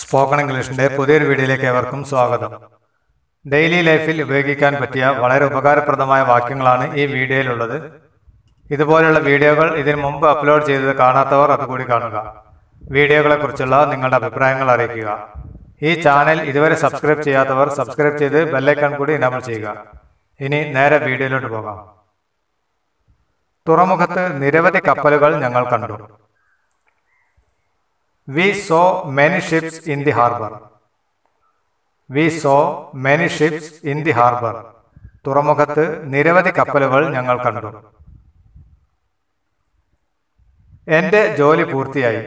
Spoken ഇംഗ്ലീഷിന്റെ പുതിയൊരു വീഡിയോയിലേക്ക് ഏവർക്കും സ്വാഗതം ഡെയിലി ലൈഫിൽ ഉപയോഗിക്കാൻ പറ്റിയ വളരെ ഉപകാരപ്രദമായ വാക്യങ്ങളാണ് ഈ വീഡിയോയിലുള്ളത് ഇതുപോലുള്ള വീഡിയോകൾ ഇതിനു മുമ്പ് അപ്ലോഡ് ചെയ്തത് കാണാത്തവർ അതുകൂടി കാണുക വീഡിയോകളെക്കുറിച്ചുള്ള നിങ്ങളുടെ അഭിപ്രായങ്ങൾ അറിയിക്കുക ഈ ചാനൽ ഇതുവരെ സബ്സ്ക്രൈബ് ചെയ്യാത്തവർ സബ്സ്ക്രൈബ് ചെയ്ത് ബെല്ലൈക്കൺ കൂടി ഇനേബിൾ ചെയ്യുക ഇനി നേരെ വീഡിയോയിലോട്ട് പോകാം തുറമുഖത്ത് നിരവധി കപ്പലുകൾ ഞങ്ങൾ കണ്ടു We saw many ships in the harbor. We saw many ships in the harbor. തുറമുഖത്ത് നിരവധി കപ്പലുകൾ ഞങ്ങൾ കണ്ടു എന്റെ ജോലി പൂർത്തിയായി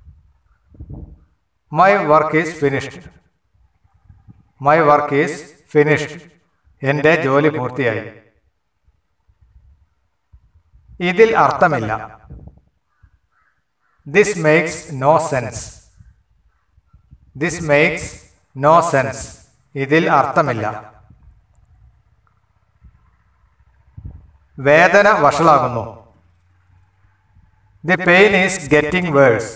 my work is finished my work is finished എന്റെ ജോലി പൂർത്തിയായി ഇതിൽ അർത്ഥമില്ല This makes no sense. This makes no sense. ഇതിൽ അർത്ഥമില്ല വേദന വഷളാകുന്നു the pain is getting worse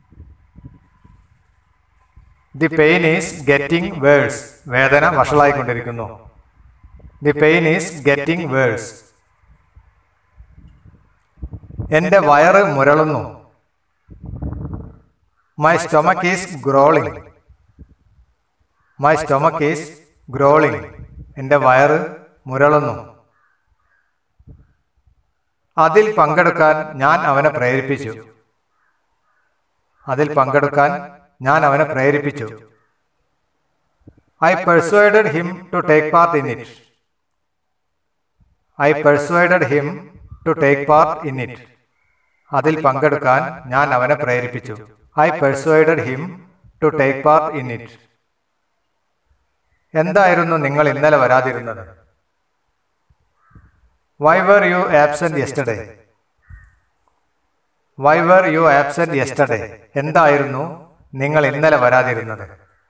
the pain is getting worse വേദന വഷളായിക്കൊണ്ടിരിക്കുന്നു the pain is getting worse എന്റെ വയറ് മുരളുന്നു my stomach is growling my stomach is growling എൻ്റെ വയറ് മുരളുന്നു അതിൽ പങ്കെടുക്കാൻ ഞാൻ അവനെ പ്രേരിപ്പിച്ചു അതിൽ പങ്കെടുക്കാൻ ഞാൻ അവനെ പ്രേരിപ്പിച്ചു I persuaded him to take part in it I persuaded him to take part in it അതിൽ പങ്കെടുക്കാൻ ഞാൻ അവനെ പ്രേരിപ്പിച്ചു I persuaded him to take part in it എന്തായിരുന്നു നിങ്ങൾ ഇന്നലെ വരാതിരുന്നത് why were you absent yesterday why were you absent yesterday എന്തായിരുന്നു നിങ്ങൾ ഇന്നലെ വരാതിരുന്നത്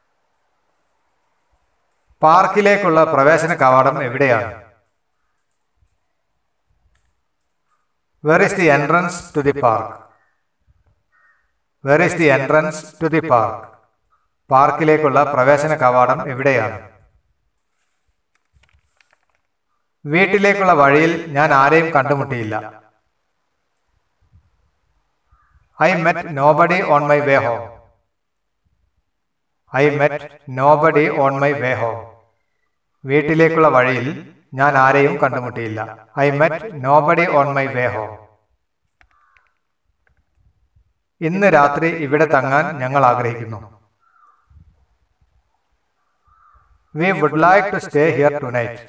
പാർക്കിലേക്കുള്ള പ്രവേശന കവാടം എവിടെയാണ് where is the entrance to the park where is the entrance to the park പാർക്കിലേക്കുള്ള പ്രവേശന കവാടം എവിടെയാണ് വീട്ടിലേക്കുള്ള വഴിയിൽ ഞാൻ ആരെയും കണ്ടുമുട്ടിയില്ല I met nobody on my way home I met nobody on my way home വീട്ടിലേക്കുള്ള വഴിയിൽ ഞാൻ ആരെയും കണ്ടുമുട്ടിയില്ല I met nobody on my way home ഇന്ന് രാത്രി ഇവിടെ തങ്ങാൻ ഞങ്ങൾ ആഗ്രഹിക്കുന്നു we would like to stay here tonight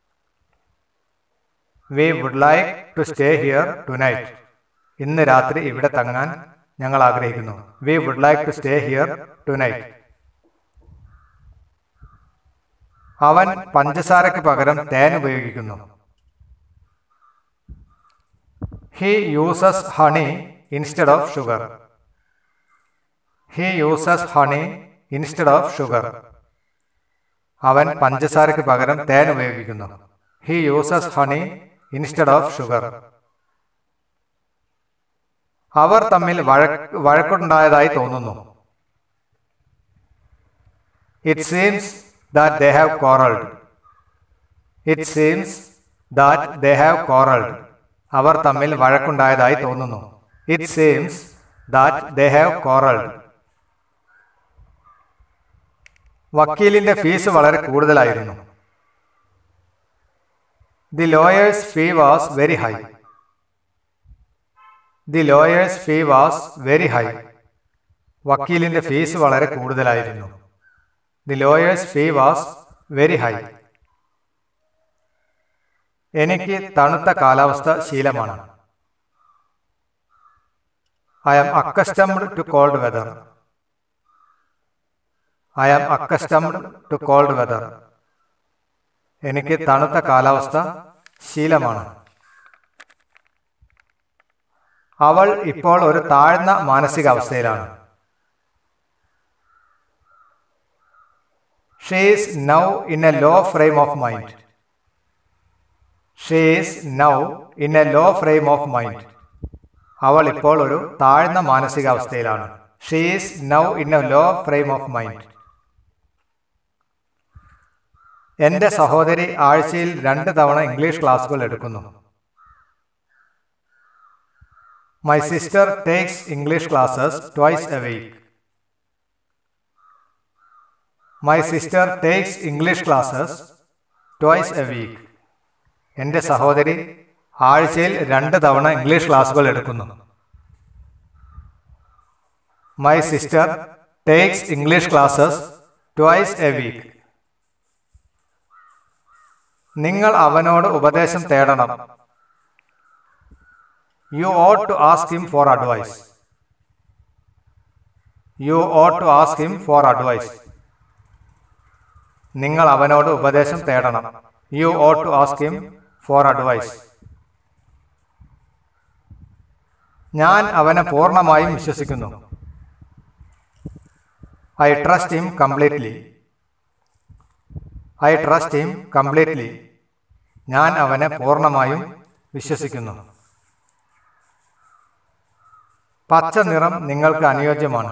we would like to stay here tonight ഇന്ന് രാത്രി ഇവിടെ തങ്ങാൻ ഞങ്ങൾ ആഗ്രഹിക്കുന്നു we would like to stay here tonight അവൻ പഞ്ചസാരയ്ക്ക് പകരം തേൻ ഉപയോഗിക്കുന്നു he uses honey instead of sugar he uses honey instead of sugar അവൻ പഞ്ചസാരയ്ക്ക് പകരം തേൻ ഉപയോഗിക്കുന്നു he uses honey instead of sugar അവർ തമ്മിൽ വഴക്ക് വഴക്കുണ്ടായതായി തോന്നുന്നു it seems that they have quarrelled it seems that they have quarrelled അവർ തമ്മിൽ വഴക്കുണ്ടായതായി തോന്നുന്നു it seems that they have quarrelled വക്കീലിന്റെ ഫീസ് വളരെ കൂടുതലായിരുന്നു the lawyer's fee was very high the lawyer's fee was very high വക്കീലിന്റെ fees വളരെ കൂടുതലായിരുന്നു the lawyer's fee was very high എനിക്ക് തണുത്ത കാലാവസ്ഥ ശീലമാണ് I am accustomed to cold weather I am accustomed to cold weather എനിക്ക് തണുത്ത കാലാവസ്ഥ ശീലമാണ് അവൾ ഇപ്പോൾ ഒരു താഴ്ന്ന മാനസികാവസ്ഥയിലാണ് she is now in a low frame of mind she is now in a low frame of mind അവൾ ഇപ്പോൾ ഒരു താഴ്ന്ന മാനസികാവസ്ഥയിലാണ് she is now in a low frame of mind എന്റെ സഹോദരി ആഴ്ചയിൽ രണ്ട് തവണ ഇംഗ്ലീഷ് ക്ലാസുകൾ എടുക്കുന്നു my sister takes English classes twice a week my sister takes English classes twice a week എന്റെ സഹോദരി ആഴ്ചയിൽ രണ്ട് തവണ ഇംഗ്ലീഷ് ക്ലാസുകൾ എടുക്കുന്നു my sister takes English classes twice a week നിങ്ങൾ അവനോട് ഉപദേശം തേടണം you ought to ask him for advice you ought to ask him for advice നിങ്ങൾ അവനോട് ഉപദേശം തേടണം you ought to ask him for advice ഞാൻ അവനെ പൂർണ്ണമായും വിശ്വസിക്കുന്നു I trust him completely I trust him completely ഞാൻ അവനെ പൂർണ്ണമായും വിശ്വസിക്കുന്നു പച്ച നിറം നിങ്ങൾക്ക് അനുയോജ്യമാണ്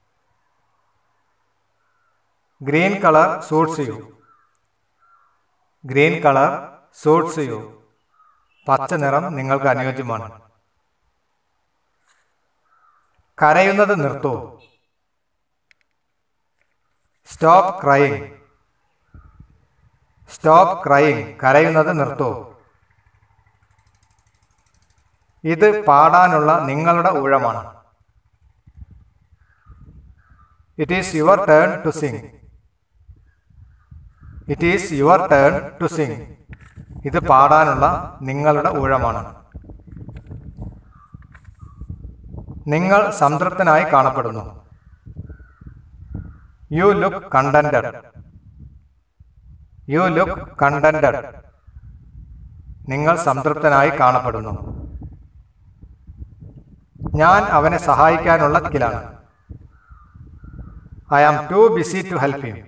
green colour suits you green colour suits you പച്ച നിറം നിങ്ങൾക്ക് അനുയോജ്യമാണ് കരയുന്നത് നിർത്തൂ സ്റ്റോപ്പ് ക്രൈയിങ് സ്റ്റോപ്പ് ക്രൈയിങ് കരയുന്നത് നിർത്തൂ ഇത് പാടാനുള്ള നിങ്ങളുടെ ഊഴമാണ് it is your turn to sing it is your turn to sing ഇത് പാടാനുള്ള നിങ്ങളുടെ ഊഴമാണ് നിങ്ങൾ സംതൃപ്തനായി കാണപ്പെടുന്നു you look contented you look contented നിങ്ങൾ സംതൃപ്തനായി കാണപ്പെടുന്നു ഞാൻ അവനെ സഹായിക്കാനുള്ള തിക്കിലാണ് I am too busy to help him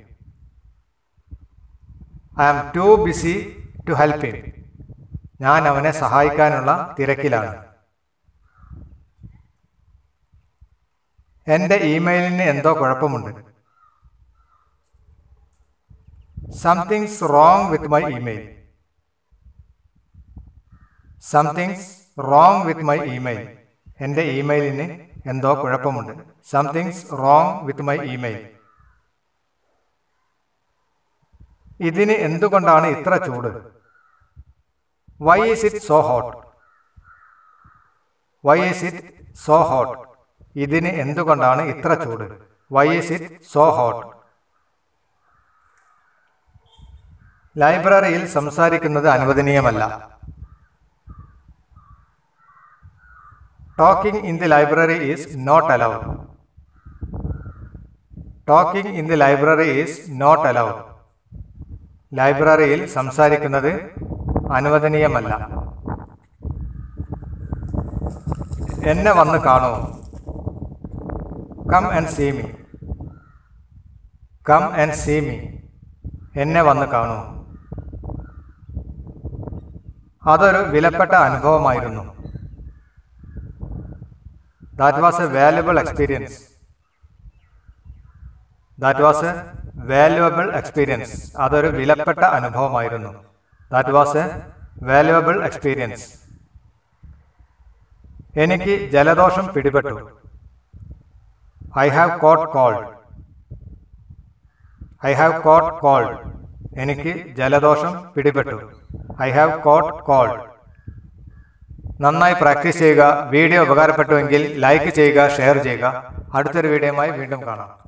I am too busy to help him ഞാൻ അവനെ സഹായിക്കാനുള്ള തിരക്കിലാണ് എൻ്റെ ഇമെയിലിന് എന്തോ കുഴപ്പമുണ്ട് something's wrong with my email something's wrong with my email എൻ്റെ ഇമെയിലിന് എന്തോ കുഴപ്പമുണ്ട് something's wrong with my email ഇതിന് എന്തുകൊണ്ടാണ് ഇത്ര ചൂട് why is it so hot why is it so hot ഇതിന് എന്തുകൊണ്ടാണ് ഇത്ര ചൂട് why is it so hot ലൈബ്രറിയിൽ സംസാരിക്കുന്നത് അനുവദനീയമല്ല talking in the library is not allowed talking in the library is not allowed ലൈബ്രറിയിൽ സംസാരിക്കുന്നത് അനുവദനീയമല്ല എന്നെ വന്ന് കാണൂ come and see me come and see me എന്നെ വന്ന് കാണൂ അതൊരു വിലപ്പെട്ട അനുഭവമായിരുന്നു that was A valuable experience that was a valuable experience അതൊരു വിലപ്പെട്ട അനുഭവമായിരുന്നു that was a valuable experience എനിക്ക് ജലദോഷം പിടിപെട്ടു I have caught cold I have caught cold എനിക്ക് ജലദോഷം പിടിപെട്ടു ഐ ഹാവ് കോട്ട് കോൾഡ് നന്നായി പ്രാക്ടീസ് ചെയ്യുക വീഡിയോ ഉപകാരപ്പെട്ടുവെങ്കിൽ ലൈക്ക് ചെയ്യുക ഷെയർ ചെയ്യുക അടുത്തൊരു വീഡിയോയുമായി വീണ്ടും കാണാം